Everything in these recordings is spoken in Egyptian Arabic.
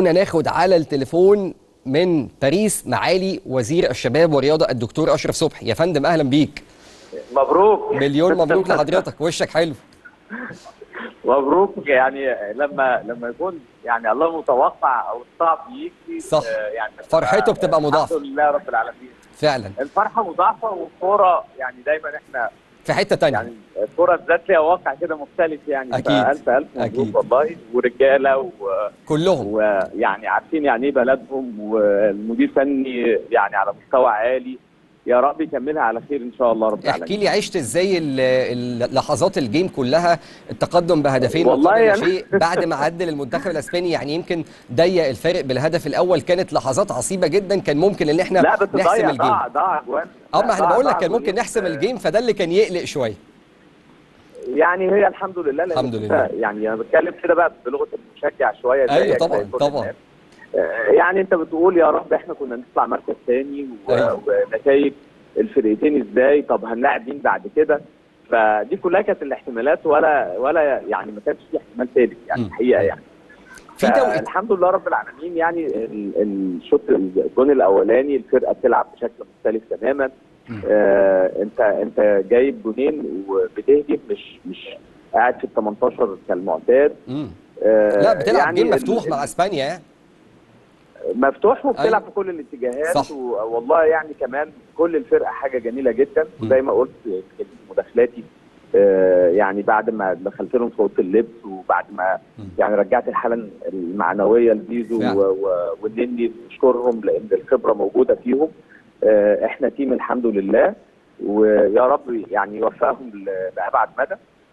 خلونا ناخد على التليفون من باريس معالي وزير الشباب والرياضه الدكتور اشرف صبحي يا فندم اهلا بيك مبروك مليون مبروك لحضرتك وشك حلو مبروك يعني لما لما يكون يعني الله متوقع او الصعب يجي صح. آه، يعني فرحته بتبقى مضاعفة. الحمد لله رب العالمين فعلا الفرحه مضاعفه والكوره يعني دايما احنا في حته تانية يعني الكوره بالذات ليها واقع كده مختلف يعني أكيد. فالف الف أكيد. مبروك والله ورجاله و... كلهم ويعني عارفين يعني ايه بلدهم والمدير فني يعني على مستوى عالي يا رب يكملها على خير ان شاء الله رب العالمين احكي لي عشت ازاي ال- ال- لحظات الجيم كلها التقدم بهدفين والله مقابل يعني- شيء بعد ما عدل المنتخب الاسباني يعني يمكن ضيق الفارق بالهدف الاول كانت لحظات عصيبه جدا كان ممكن ان احنا لا بس نحسم ضيع الجيم ضاع ضاع اجوان اه ما احنا ضاع- بقول لك ضاع كان ممكن جولين. نحسم الجيم فده اللي كان يقلق شويه يعني هي الحمد لله لأن الحمد أنت لله. يعني انا بتكلم كده بقى بلغه المشجع شويه زيك ايوه زي طبعا كل طبعا الناس. آه، يعني انت بتقول يا رب احنا كنا نطلع مركز ثاني أيوة. ونتائج الفرقتين ازاي طب هنلاعب مين بعد كده فدي كلها كانت الاحتمالات ولا ولا يعني ما كانش في احتمال ثالث يعني مم. الحقيقه يعني في توقيت الحمد لله رب العالمين يعني ال- الشوط الجون الاولاني الفرقه بتلعب بشكل مختلف تماما مم. آه انت انت جايب جونين وبتهجم مش مش قاعد في ال 18 كالمعتاد مم. آه لا بتلعب يعني جيم ال- مفتوح مع اسبانيا يعني مفتوح وبتلعب أيوة. في كل الاتجاهات صح. و- والله يعني كمان كل الفرقه حاجه جميله جدا مم. زي ما قلت في مداخلاتي آه، يعني بعد ما دخلت لهم في اوضه اللبس وبعد ما مم. يعني رجعت الحاله المعنويه لزيزو فعلا. و- و- والنني نشكرهم لان الخبره موجوده فيهم آه، احنا تيم الحمد لله ويا رب يعني يوفقهم ل- لابعد مدى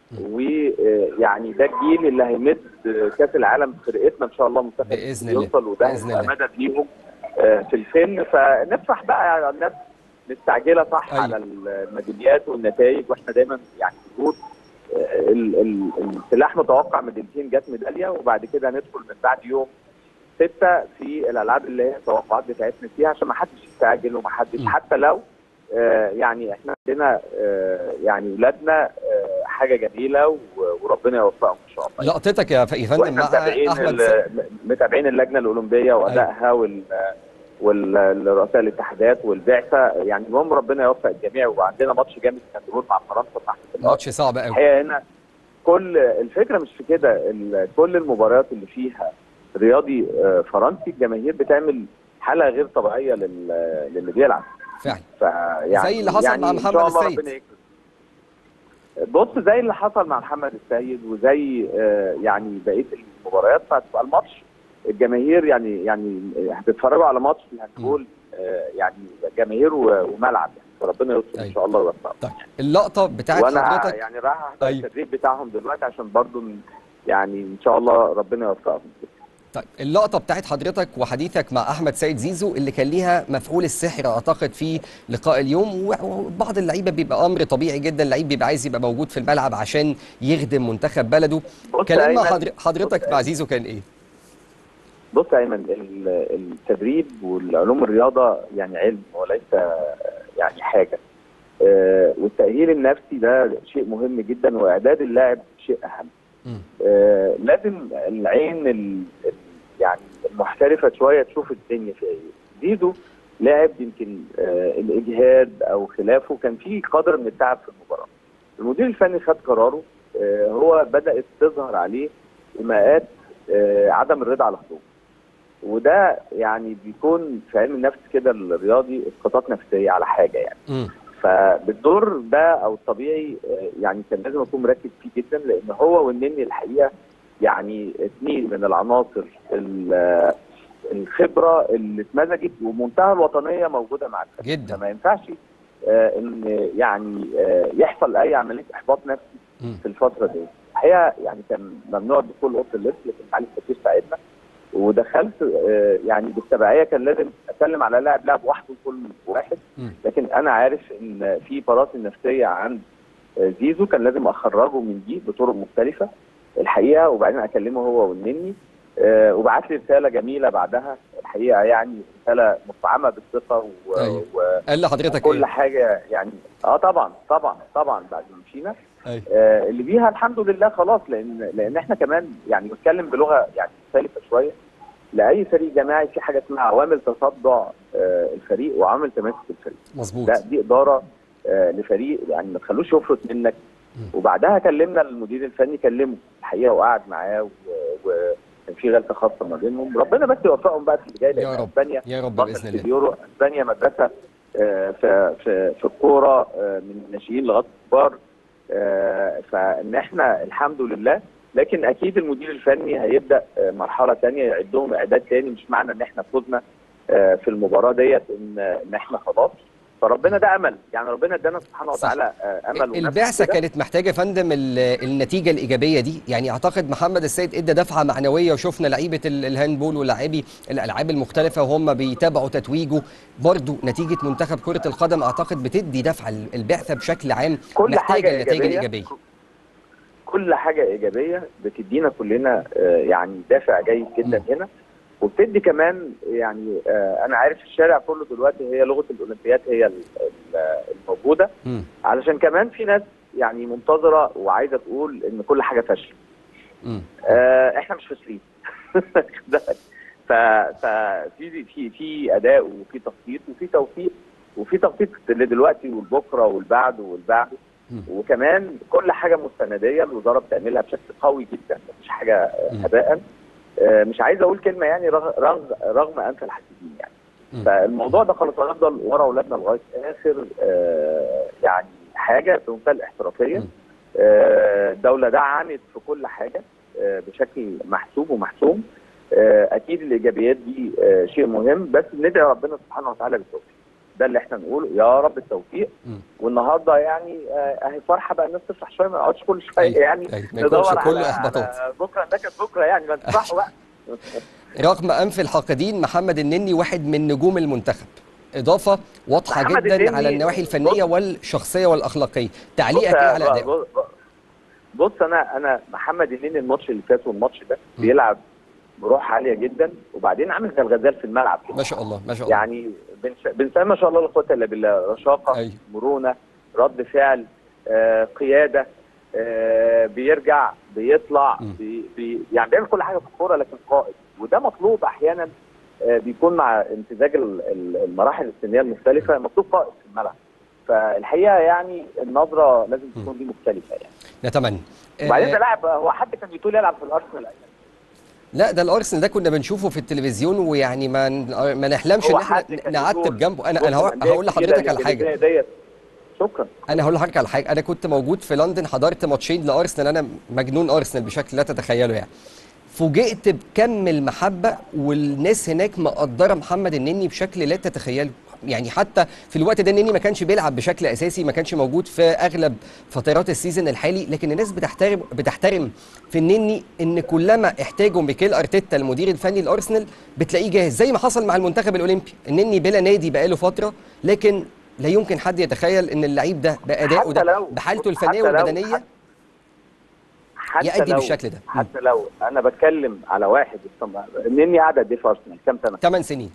ويعني ده الجيل اللي هيمد كاس العالم فرقتنا ان شاء الله منتخب بإذن الله. يوصل وده بإذن هيبقى الله. مدد ليهم آه، في السن فنفرح بقى على الناس مستعجله صح أيوة. على الميداليات والنتائج واحنا دايما يعني بنقول آه، ال- ال- السلاح متوقع ميداليتين جت ميداليه وبعد كده ندخل من بعد يوم ستة في الالعاب اللي هي التوقعات بتاعتنا فيها عشان ما حدش يستعجل وما حدش م. حتى لو آه، يعني احنا عندنا آه، يعني ولادنا آه، حاجه جميله و- وربنا يوفقهم ان شاء الله لقطتك يا ف- يا فندم واحنا مع متابعين احمد س- ال- متابعين اللجنه الاولمبيه وادائها وال والرؤساء الاتحادات والبعثه يعني المهم ربنا يوفق الجميع وعندنا ماتش جامد كان بيقول مع فرنسا تحت الارض ماتش صعب قوي الحقيقه هنا كل الفكره مش في كده ال- كل المباريات اللي فيها رياضي آه، فرنسي الجماهير بتعمل حاله غير طبيعيه لل- للي بيلعب فعلا فيعني زي اللي حصل يعني مع إن محمد شاء الله السيد. ربنا يكرم. بص زي اللي حصل مع محمد السيد وزي آه، يعني بقيه المباريات فهتبقى الماتش الجماهير يعني يعني هتتفرجوا على ماتش هنقول آه، يعني جماهير و- وملعب يعني فربنا يستر أيوة. ان شاء الله ويوفقهم طيب اللقطه بتاعت وانا حضرتك يعني رايح احضر أيوة. التدريب بتاعهم دلوقتي عشان برضو ن- يعني ان شاء الله ربنا يوفقهم طيب اللقطه بتاعت حضرتك وحديثك مع احمد سيد زيزو اللي كان ليها مفعول السحر اعتقد في لقاء اليوم و- وبعض اللعيبه بيبقى امر طبيعي جدا اللعيب بيبقى عايز يبقى موجود في الملعب عشان يخدم منتخب بلده بص كلام يا مع أيمن- حضر- بص حضرتك يا مع زيزو كان ايه؟ بص يا ايمن ال- التدريب والعلوم الرياضه يعني علم وليس يعني حاجه آه، والتاهيل النفسي ده شيء مهم جدا واعداد اللاعب شيء اهم مم. آه، لازم العين ال- ال- يعني المحترفه شويه تشوف الدنيا فيها ايه زيزو لاعب يمكن آه، الاجهاد او خلافه كان فيه قدر من التعب في المباراه المدير الفني خد قراره آه، هو بدات تظهر عليه ايماءات آه، عدم الرضا على خطوه وده يعني بيكون في علم النفس كده الرياضي اسقاطات نفسيه على حاجه يعني مم. فبالدور ده او الطبيعي آه، يعني كان لازم اكون مركز فيه جدا لان هو والنني الحقيقه يعني اثنين من العناصر ال- آه، الخبره اللي اتمزجت ومنتهى الوطنيه موجوده مع الفريق جدا. فما ينفعش آه، ان يعني آه، يحصل اي عمليه احباط نفسي مم. في الفتره دي الحقيقه يعني كان ممنوع دخول اوضه اللبس لكن معالي السفير ساعدنا ودخلت آه، يعني بالتبعيه كان لازم اسلم على لاعب لاعب وحده كل واحد مم. لكن انا عارف ان في براثن نفسيه عند آه، زيزو كان لازم اخرجه من دي بطرق مختلفه الحقيقه وبعدين اكلمه هو والنني آه، وبعت لي رساله جميله بعدها الحقيقه يعني رساله مفعمه بالثقه و... أيوة. و... قال لحضرتك كل ايه؟ حاجه يعني اه طبعا طبعا طبعا بعد ما مشينا أيوة. آه اللي بيها الحمد لله خلاص لان لان احنا كمان يعني بنتكلم بلغه يعني مختلفه شويه لاي فريق جماعي في حاجه اسمها عوامل تصدع آه، الفريق وعوامل تماسك الفريق مظبوط لا دي اداره آه، لفريق يعني ما تخلوش يفرط منك وبعدها كلمنا المدير الفني كلمه الحقيقه وقعد معاه و- وكان في جلسه خاصه ما بينهم ربنا بس يوفقهم بقى في اللي جاي يا لان رب. اسبانيا يا رب بطلة باذن الله اليورو اسبانيا مدرسه آه، في في في الكوره آه، من الناشئين لغايه الكبار آه، فان احنا الحمد لله لكن اكيد المدير الفني هيبدا آه، مرحله ثانيه يعدهم اعداد ثاني مش معنى ان احنا فزنا آه، في المباراه ديت ان ان احنا خلاص فربنا ده امل يعني ربنا ادانا سبحانه صح. وتعالى آه، امل ونفس البعثه كده. كانت محتاجه يا فندم ال- النتيجه الايجابيه دي يعني اعتقد محمد السيد ادى دفعه معنويه وشفنا لعيبه ال- الهاندبول ولاعبي الالعاب المختلفه وهم بيتابعوا تتويجه برضو نتيجه منتخب كره القدم اعتقد بتدي دفعه ال- البعثه بشكل عام كل محتاجه حاجه النتائج ايجابيه الايجابيه كل حاجه ايجابيه بتدينا كلنا آه، يعني دافع جيد جدا مم. هنا وبتدي كمان يعني آه، انا عارف الشارع كله دلوقتي هي لغه الاولمبياد هي ال- ال- الموجوده مم. علشان كمان في ناس يعني منتظره وعايزه تقول ان كل حاجه فشل مم. آه، احنا مش فاشلين ف ففي في في اداء وفي تخطيط وفي توفيق وفي تخطيط لدلوقتي والبكره والبعد والبعد مم. وكمان كل حاجه مستنديه الوزاره بتعملها بشكل قوي جدا مش حاجه آه، مم. هباء آه، مش عايز اقول كلمه يعني رغ- رغم رغم انف الحاسدين يعني مم. فالموضوع ده خلاص هنفضل ورا اولادنا لغايه اخر آه، يعني حاجه بمنتهى الاحترافيه مم. آه، الدوله دعمت في كل حاجه آه، بشكل محسوب ومحسوم آه، اكيد الايجابيات دي آه، شيء مهم بس ندعي ربنا سبحانه وتعالى بالتوفيق ده اللي احنا نقوله يا رب التوفيق مم. والنهارده يعني آه، اهي فرحه بقى الناس تفرح شويه ما نقعدش كل شويه أيوة، يعني أيوة، ما يكونش ندور كله على- إحباطات. على بكره ده كان بكره يعني ما تفرحوا بقى رغم انف الحاقدين محمد النني واحد من نجوم المنتخب اضافه واضحه محمد جدا النني على النواحي الفنيه بص- والشخصيه والاخلاقيه تعليقك بص ايه يا- على ادائه بص- بص انا انا محمد النني الماتش اللي فات والماتش ده م. بيلعب بروح عاليه جدا وبعدين عامل زي الغزال في الملعب كده ما شاء الله ما شاء الله يعني بنس- بنسمي ما شاء الله لا قوه الا بالله رشاقه أيوة. مرونه رد فعل آه، قياده آه، بيرجع بيطلع م. بي بي يعني بيعمل كل حاجه في الكوره لكن قائد وده مطلوب احيانا آه، بيكون مع امتزاج ال- ال- المراحل السنيه المختلفه مطلوب قائد في الملعب فالحقيقه يعني النظره لازم تكون دي مختلفه يعني نتمنى وبعدين ده آه، لاعب هو حد كان بيطول يلعب في الارسنال لا ده الارسنال ده كنا بنشوفه في التلفزيون ويعني ما ما نحلمش ان هو احنا حد كان نعتب يقول جنبه انا بص انا هقول- الأندية هقول الكبيرة لحضرتك على اللي حاجه زي ديت شكرا انا هقول لحضرتك على حاجه انا كنت موجود في لندن حضرت ماتشين لارسنال انا مجنون ارسنال بشكل لا تتخيله يعني فوجئت بكم المحبه والناس هناك مقدره محمد النني بشكل لا تتخيله يعني حتى في الوقت ده النني ما كانش بيلعب بشكل اساسي ما كانش موجود في اغلب فترات السيزون الحالي لكن الناس بتحترم بتحترم في النني ان كلما احتاجوا ميكيل ارتيتا المدير الفني لارسنال بتلاقيه جاهز زي ما حصل مع المنتخب الاولمبي النني بلا نادي بقاله فتره لكن لا يمكن حد يتخيل ان اللعيب ده بادائه حتى ده لو- بحالته الفنيه حتى لو- والبدنيه حتى يأدي لو بالشكل ده. حتى لو انا بتكلم على واحد مني قاعد قد ايه في ارسنال كام سنه 8 سنين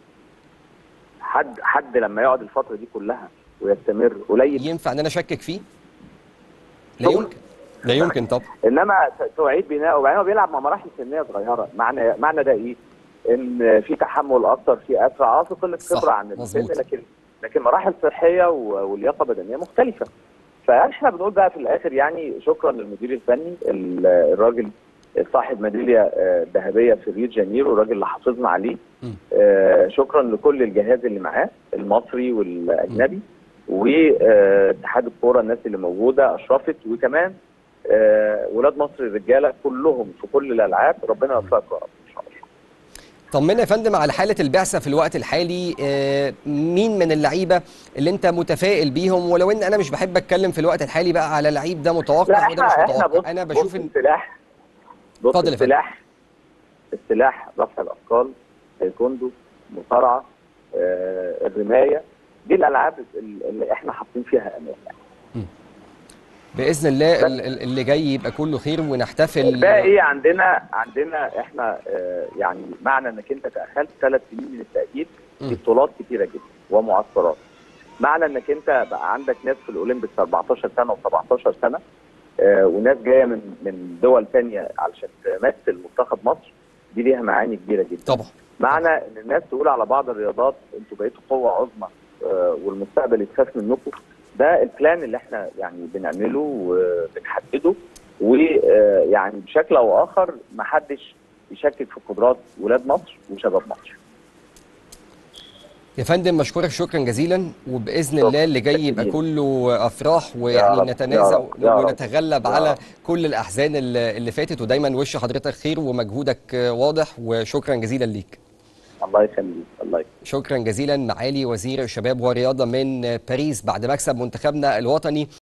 حد حد لما يقعد الفتره دي كلها ويستمر قليل ينفع ان انا اشكك فيه لا طبعاً. يمكن لا يمكن طبعا انما ت- تعيد بناء وبعدين هو بيلعب مع مراحل سنيه صغيره معنى معنى ده ايه؟ ان في تحمل اكتر في اسرع اه في قله صح، خبره عن السن مظبوط. لكن لكن مراحل صحيه و- ولياقه بدنيه مختلفه فاحنا بنقول بقى في الاخر يعني شكرا للمدير الفني ال- الراجل صاحب ميداليه آه، ذهبيه في ريو دي جانيرو الراجل اللي حافظنا عليه مم. آه، شكرا لكل الجهاز اللي معاه المصري والاجنبي واتحاد الكوره الناس اللي موجوده اشرفت وكمان آه، ولاد مصر الرجاله كلهم في كل الالعاب ربنا يوفقكم يا رب ان شاء الله طمنا يا فندم على حاله البعثه في الوقت الحالي آه، مين من اللعيبه اللي انت متفائل بيهم ولو ان انا مش بحب اتكلم في الوقت الحالي بقى على لعيب ده لا متوقع وده احنا مش احنا بص متوقع انا بشوف بص ان السلاح بص اتفضل يا فندم. السلاح السلاح رفع الاثقال تايكوندو مصارعه آه، الرمايه دي الالعاب ال- اللي احنا حاطين فيها امال يعني. باذن الله ال- ال- اللي جاي يبقى كله خير ونحتفل الباقي عندنا عندنا احنا آه، يعني معنى انك انت تاخرت ثلاث سنين من التاكيد م. في بطولات كتيره جدا ومعسكرات معنى انك انت بقى عندك ناس في الاولمبيكس 14 سنه و17 سنه آه، وناس جايه من من دول ثانيه علشان تمثل منتخب مصر دي ليها معاني كبيره جدا طبعا معنى ان الناس تقول على بعض الرياضات انتوا بقيتوا قوه عظمى آه، والمستقبل يتخاف منكم ده البلان اللي احنا يعني بنعمله وبنحدده ويعني بشكل او اخر ما حدش يشكك في قدرات ولاد مصر وشباب مصر يا فندم مشكورك شكرا جزيلا وباذن شكراً. الله اللي جاي يبقى أكيد. كله افراح يا ويعني رب، نتنازع يا رب، يا رب، ونتغلب يا على رب. كل الاحزان اللي اللي فاتت ودايما وش حضرتك خير ومجهودك واضح وشكرا جزيلا ليك الله يخليك الله يخليك شكرا جزيلا معالي وزير الشباب والرياضه من باريس بعد مكسب منتخبنا الوطني